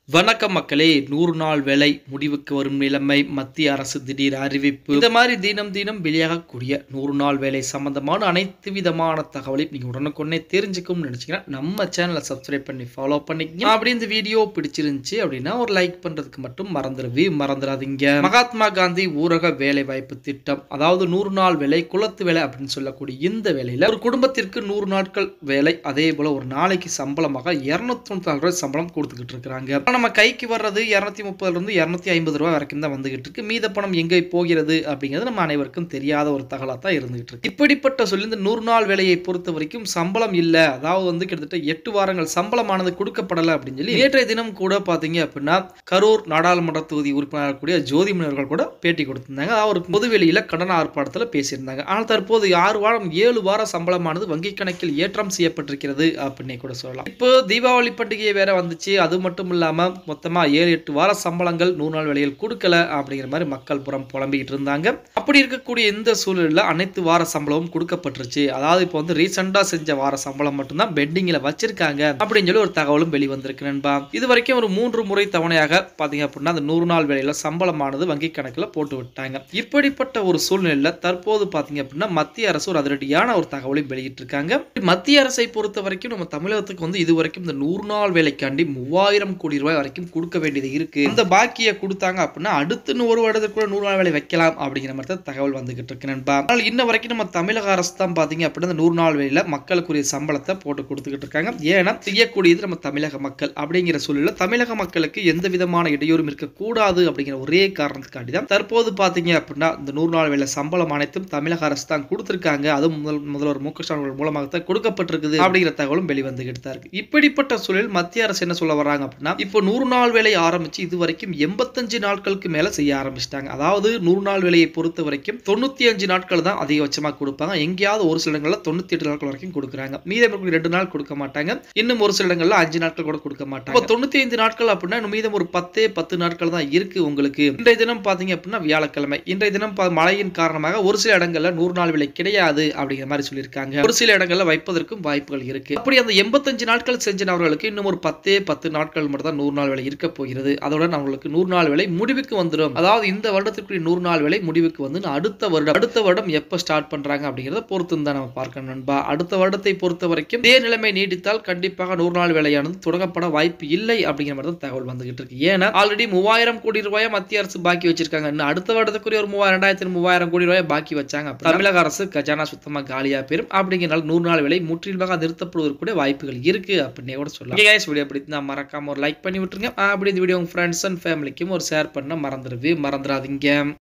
வணக்கம் மக்களே நூறு நாள் வேலை முடிவுக்கு வரும் நிலைமை மத்திய அரசு திடீர் அறிவிப்பு இந்த மாதிரி தினம் தினம் வெளியாகக்கூடிய நூறு நாள் வேலை சம்பந்தமான அனைத்து விதமான தகவலையும் நீங்க உடனுக்குடனே தெரிஞ்சுக்கணும்னு நினைச்சீங்கன்னா நம்ம சேனலை சப்ஸ்கிரைப் பண்ணி ஃபாலோ பண்ணிக்கங்க அப்படி இந்த வீடியோ பிடிச்சிருந்துச்சு அப்படின்னா ஒரு லைக் பண்றதுக்கு மட்டும் மறந்துடவே மறந்துடாதீங்க மகாத்மா காந்தி ஊரக வேலை வாய்ப்பு திட்டம் அதாவது நூறு நாள் வேலை குளத்து வேலை அப்படின்னு சொல்லக்கூடிய இந்த வேலையில ஒரு குடும்பத்திற்கு நூறு நாட்கள் வேலை அதே போல ஒரு நாளைக்கு சம்பளமாக இருநூத்தி தொண்ணூத்தி ரூபாய் சம்பளம் கொடுத்துக்கிட்டு இருக்காங்க ஆனா, நம்ம கைக்கு வர்றது இரநூத்தி முப்பதுல இருந்து இரநூத்தி ஐம்பது ரூபாய் வரைக்கும் தான் வந்துகிட்டு இருக்கு மீத பணம் எங்கே போகிறது அப்படிங்கிறது நம்ம அனைவருக்கும் தெரியாத ஒரு தகவலா தான் இருந்துகிட்டு இருக்கு இப்படிப்பட்ட சொல்லி இந்த நூறு நாள் வேலையை பொறுத்த வரைக்கும் சம்பளம் இல்ல அதாவது வந்து கிட்டத்தட்ட எட்டு வாரங்கள் சம்பளமானது கொடுக்கப்படலை அப்படின்னு சொல்லி நேற்றைய தினம் கூட பாத்தீங்க அப்படின்னா கரூர் நாடாளுமன்ற தொகுதி உறுப்பினர் கூடிய ஜோதி அவர்கள் கூட பேட்டி கொடுத்திருந்தாங்க அதாவது ஒரு பொதுவெளியில கடன ஆர்ப்பாட்டத்தில் பேசியிருந்தாங்க ஆனால் தற்போது ஆறு வாரம் ஏழு வார சம்பளமானது வங்கி கணக்கில் ஏற்றம் செய்யப்பட்டிருக்கிறது அப்படின்னு கூட சொல்லலாம் இப்போ தீபாவளி பண்டிகை வேற வந்துச்சு அது மட்டும் இல்லாம மொத்தமா ஏழு எட்டு வார சம்பளங்கள் நூறு நாள் வேலையில் கொடுக்கல அப்படிங்கிற மாதிரி மக்கள் புறம் புலம்பிக்கிட்டு இருந்தாங்க அப்படி இருக்கக்கூடிய இந்த சூழலில் அனைத்து வார சம்பளமும் கொடுக்கப்பட்டுருச்சு அதாவது இப்போ வந்து ரீசெண்டா செஞ்ச வார சம்பளம் மட்டும்தான் பெண்டிங்ல வச்சிருக்காங்க அப்படின்னு சொல்லி ஒரு தகவலும் வெளிவந்திருக்கு நண்பா இது வரைக்கும் ஒரு மூன்று முறை தவணையாக பாத்தீங்க அப்படின்னா அந்த நூறு நாள் வேலையில சம்பளமானது வங்கி கணக்குல போட்டு விட்டாங்க இப்படிப்பட்ட ஒரு சூழ்நிலையில தற்போது பாத்தீங்க அப்படின்னா மத்திய அரசு ஒரு அதிரடியான ஒரு தகவலையும் வெளியிட்டிருக்காங்க மத்திய அரசை பொறுத்த வரைக்கும் நம்ம தமிழகத்துக்கு வந்து இது வரைக்கும் இந்த நூறு நாள் வேலைக்காண்டி மூவாயிரம் கோடி ரூபாய் வரைக்கும் கொடுக்க வேண்டியது இருக்கு இந்த பாக்கியை கொடுத்தாங்க அப்படின்னா அடுத்து இன்னும் ஒரு வருடத்துக்குள்ள நூறு நாள் வேலை வைக்கலாம் அப்படிங்கிற மாதிரி தான் தகவல் வந்துகிட்டு இருக்கு நண்பா ஆனால் இன்ன வரைக்கும் நம்ம தமிழக அரசு தான் பாத்தீங்க அப்படின்னா இந்த நூறு நாள் வேலையில மக்களுக்குரிய சம்பளத்தை போட்டு கொடுத்துக்கிட்டு இருக்காங்க ஏன்னா செய்யக்கூடியது நம்ம தமிழக மக்கள் அப்படிங்கிற சூழலில் தமிழக மக்களுக்கு எந்த விதமான இடையூறும் இருக்கக்கூடாது அப்படிங்கிற ஒரே காரணத்துக்காண்டி தான் தற்போது பாத்தீங்க அப்படின்னா இந்த நூறு நாள் வேலை சம்பளம் அனைத்தும் தமிழக அரசு தான் கொடுத்திருக்காங்க அதுவும் முதல் முதல்வர் மு க ஸ்டாலின் அவர்கள் மூலமாக தான் கொடுக்கப்பட்டிருக்குது அப்படிங்கிற தகவலும் வெளிவந்துகிட்டு தான் இருக்கு இப்படிப்பட்ட சூழலில் மத்திய அரசு என்ன சொல்ல வர்றாங்க அப்படின்னா இப்போ நூறு நாள் வேலை ஆரம்பிச்சு இது வரைக்கும் எண்பத்தஞ்சு நாட்களுக்கு மேல செய்ய ஆரம்பிச்சிட்டாங்க அதாவது நூறு நாள் வேலையை பொறுத்த வரைக்கும் தொண்ணூத்தி அஞ்சு நாட்கள் தான் அதிகபட்சமா கொடுப்பாங்க எங்கேயாவது ஒரு சில இடங்கள்ல தொண்ணூத்தி எட்டு நாட்கள் வரைக்கும் கொடுக்குறாங்க மீதம் இருக்கக்கூடிய ரெண்டு நாள் கொடுக்க மாட்டாங்க இன்னும் ஒரு சில இடங்கள்ல அஞ்சு நாட்கள் கூட கொடுக்க மாட்டாங்க இப்போ தொண்ணூத்தி ஐந்து நாட்கள் அப்படின்னா இன்னும் மீதம் ஒரு பத்தே பத்து நாட்கள் தான் இருக்கு உங்களுக்கு இன்றைய தினம் பாத்தீங்க அப்படின்னா வியாழக்கிழமை இன்றைய தினம் பா- மழையின் காரணமாக ஒரு சில இடங்கள்ல நூறு நாள் விலை கிடையாது அப்படிங்கிற மாதிரி சொல்லியிருக்காங்க ஒரு சில இடங்கள்ல வைப்பதற்கும் வாய்ப்புகள் இருக்கு அப்படி அந்த எண்பத்தஞ்சு நாட்கள் செஞ்ச நபர்களுக்கு இன்னும் ஒரு பத்தே பத்து நாட்கள் மட்டும் தான் நூறு நாள் வேலை இருக்க போகிறது அதோட அவங்களுக்கு நூறு நாள் வேலை முடிவுக்கு வந்துடும் அதாவது இந்த வருடத்திற்குரிய நூறு நாள் வேலை முடிவுக்கு வந்து அடுத்த வருடம் அடுத்த வருடம் எப்ப ஸ்டார்ட் பண்றாங்க அப்படிங்கறத பொறுத்து தான் நம்ம பார்க்கணும் நண்பா அடுத்த வருடத்தை பொறுத்த வரைக்கும் இதே நிலைமை நீடித்தால் கண்டிப்பாக நூறு நாள் வேலையானது தொடங்கப்பட வாய்ப்பு இல்லை அப்படிங்கிற மாதிரி தான் தகவல் வந்துகிட்டு இருக்கு ஏன்னா ஆல்ரெடி மூவாயிரம் கோடி ரூபாய் மத்திய அரசு பாக்கி வச்சிருக்காங்க இன்னும் அடுத்த வருடத்துக்குரிய ஒரு மூவாயிரம் ரெண்டாயிரத்தி மூவாயிரம் கோடி ரூபாய் பாக்கி வச்சாங்க அப்படின்னா தமிழக அரசு கஜானா சுத்தமா காலியா பெறும் அப்படிங்கிறனால நூறு நாள் வேலை முற்றிலுமாக நிறுத்தப்படுவதற்கு கூட வாய்ப்புகள் இருக்கு அப்படின்னு கூட சொல்லலாம் Okay guys, வீடியோ பிடித்து நான் மறக்காம ஒரு லைக் பண்ணி விட்டுருங்க அப்படி இந்த வீடியோ உங்க ஃப்ரெண்ட்ஸ் அண்ட் ஃபேமிலிக்கும் ஒரு ஷேர் பண்ண மறந்துடவே மறந்துடாதீங்க